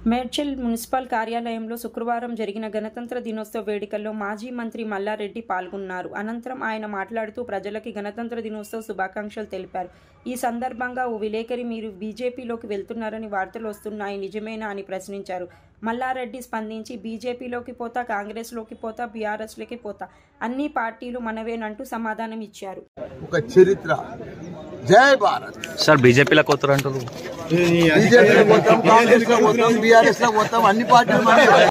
Medchal municipal కార్యాలయంలో శుక్రవారం జరిగిన గణతంత్ర దినోత్సవ వేడుకల్లో మాజీ మంత్రి మల్లారెడ్డి పాల్గొన్నారు అనంతరం ఆయన మాట్లాడుతూ ప్రజలకి గణతంత్ర దినోత్సవ శుభాకాంక్షలు తెలిపారు ఈ సందర్భంగా ఓ విలేకరి మీరు బీజేపీలోకి వెళ్తున్నారని వార్తలు వస్తున్నాయి నిజమేనా అని ప్రశ్నించారు మల్లారెడ్డి స్పందించి బీజేపీలోకి పోతా కాంగ్రెస్లోకి పోతా బీఆర్ఎస్లోకి పోతా అన్ని పార్టీలు మనవేనంటూ సమాధానం ఇచ్చారు ఒక చరిత్ర జై భారత్ సార్ బీజేపీలోకి వస్తారు అంటారు బీజేపీలో పోతాం కాంగ్రెస్ లో పోతాం బీఆర్ఎస్ లో పోతాం అన్ని పార్టీలు మనమే.